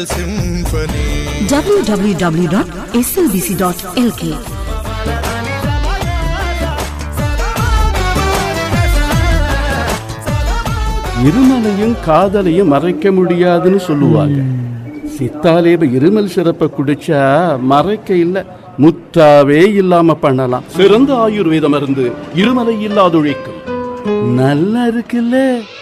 symphony. www.slbc.lk இருமலையும் காதலையும் மறைக்க முடியாதுன்னு சொல்லுவாங்க சித்தாலேப இருமல் சிறப்பை குடிச்சா மறைக்க இல்ல முற்றாவே இல்லாம பண்ணலாம் சிறந்த ஆயுர்வேத மருந்து இருமலை இல்லாதொழிக்கும் நல்லா இருக்குல்ல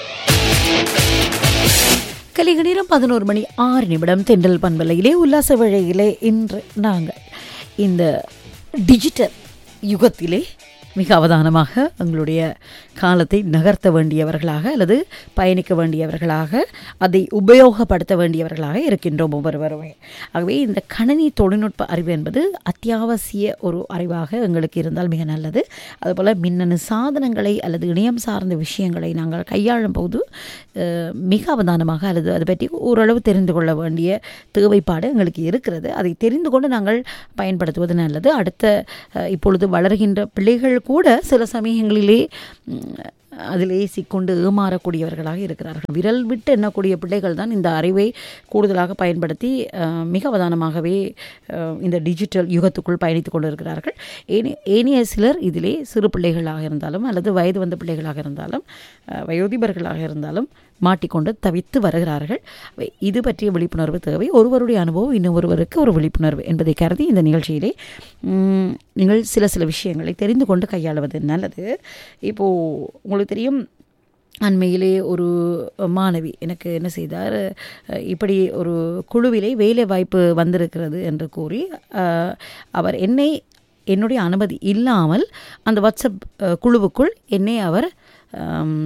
கலிக நேரம் பதினோரு மணி ஆறு நிமிடம் தென்றல் பண்பலையிலே உல்லாச வேளையிலே இன்று நாங்கள் இந்த டிஜிட்டல் யுகத்திலே மிக அவதானமாக எங்களுடைய காலத்தை நகர்த்த வேண்டியவர்களாக அல்லது பயணிக்க வேண்டியவர்களாக அதை உபயோகப்படுத்த வேண்டியவர்களாக இருக்கின்றோம் ஒவ்வொருவருமே ஆகவே இந்த கணினி தொழில்நுட்ப அறிவு என்பது அத்தியாவசிய ஒரு அறிவாக எங்களுக்கு இருந்தால் மிக நல்லது அதுபோல் மின்னணு சாதனங்களை அல்லது இணையம் சார்ந்த விஷயங்களை நாங்கள் கையாளும் போது அஹ், மிக அவதானமாக அல்லது அதை பற்றி ஓரளவு தெரிந்து கொள்ள வேண்டிய தேவைப்பாடு எங்களுக்கு இருக்கிறது அதை தெரிந்து கொண்டு நாங்கள் பயன்படுத்துவது நல்லது அடுத்த அஹ், இப்பொழுது வளர்கின்ற பிள்ளைகள் கூட சில சமயங்களிலே ம், அதிலே சிக்கொண்டு ஏமாறக்கூடியவர்களாக இருக்கிறார்கள் விரல் விட்டு எண்ணக்கூடிய பிள்ளைகள் தான் இந்த அறிவை கூடுதலாக பயன்படுத்தி அஹ், மிக அவதானமாகவே அஹ், இந்த டிஜிட்டல் யுகத்துக்குள் பயணித்துக் கொண்டு இருக்கிறார்கள் ஏனி ஏனைய சிலர் இதிலே சிறு பிள்ளைகளாக இருந்தாலும் அல்லது வயது வந்த பிள்ளைகளாக இருந்தாலும் அஹ், வயோதிபர்களாக இருந்தாலும் மாட்டிக்கொண்டு தவித்து வருகிறார்கள் அவை இது பற்றிய விழிப்புணர்வு தேவை ஒருவருடைய அனுபவம் இன்னொருவருக்கு ஒரு விழிப்புணர்வு என்பதை கருதி இந்த நிகழ்ச்சியிலே ம், நீங்கள் சில சில விஷயங்களை தெரிந்து கொண்டு கையாளுவது நல்லது இப்போது உங்களுக்கு தெரியும் அண்மையிலே ஒரு மாணவி எனக்கு என்ன செய்தார் அஹ், இப்படி ஒரு குழுவிலே வேலை வாய்ப்பு வந்திருக்கிறது என்று கூறி அஹ், அவர் என்னை என்னுடைய அனுமதி இல்லாமல் அந்த வாட்ஸ்அப் அஹ், குழுவுக்குள் என்னை அவர் ஆம்,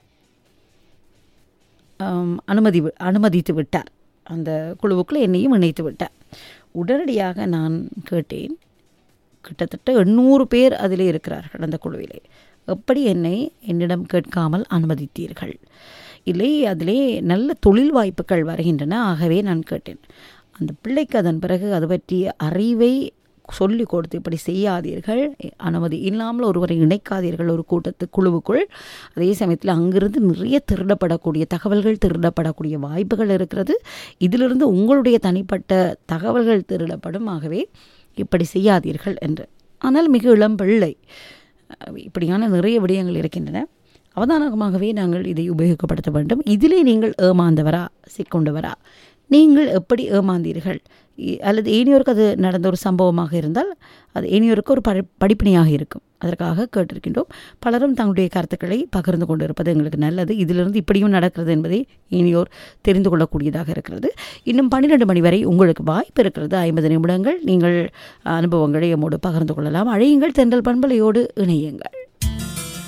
ஆம், அனுமதி வி- அனுமதித்து விட்டார் அந்த குழுவுக்குள் என்னையும் இணைத்து விட்டார் உடனடியாக நான் கேட்டேன் கிட்டத்தட்ட எண்ணூறு பேர் அதிலே இருக்கிறார்கள் அந்த குழுவிலே எப்படி என்னை என்னிடம் கேட்காமல் அனுமதித்தீர்கள் இல்லை அதிலே நல்ல தொழில் வாய்ப்புகள் வருகின்றன ஆகவே நான் கேட்டேன் அந்த பிள்ளைக்கு அதன் பிறகு அது பற்றிய அறிவை சொல்லிக் கொடுத்து இப்படி செய்யாதீர்கள் அனுமதி இல்லாமல் ஒருவரை இணைக்காதீர்கள் ஒரு கூட்டத்து குழுவுக்குள் அதே சமயத்தில் அங்கிருந்து நிறைய திருடப்படக்கூடிய தகவல்கள் திருடப்படக்கூடிய வாய்ப்புகள் இருக்கிறது இதிலிருந்து உங்களுடைய தனிப்பட்ட தகவல்கள் திருடப்படும் ஆகவே இப்படி செய்யாதீர்கள் என்று ஆனால் மிக இளம் பிள்ளை அஹ் இப்படியான நிறைய விடயங்கள் இருக்கின்றன அவதானமாகவே நாங்கள் இதை உபயோகப்படுத்த வேண்டும் இதிலே நீங்கள் ஏமாந்தவரா சிக்கொண்டவரா நீங்கள் எப்படி ஏமாந்தீர்கள் இ- அல்லது ஏனியோருக்கு அது நடந்த ஒரு சம்பவமாக இருந்தால் அது ஏனியோருக்கு ஒரு படி படிப்பினையாக இருக்கும் அதற்காக கேட்டிருக்கின்றோம் பலரும் தங்களுடைய கருத்துக்களை பகிர்ந்து கொண்டு இருப்பது எங்களுக்கு நல்லது இதிலிருந்து இப்படியும் நடக்கிறது என்பதை இனியோர் தெரிந்து கொள்ளக்கூடியதாக இருக்கிறது இன்னும் பன்னிரெண்டு மணி வரை உங்களுக்கு வாய்ப்பு இருக்கிறது ஐம்பது நிமிடங்கள் நீங்கள் அனுபவங்களை எம்மோடு பகிர்ந்து கொள்ளலாம் அழையுங்கள் தென்றல் பண்பலையோடு இணையுங்கள்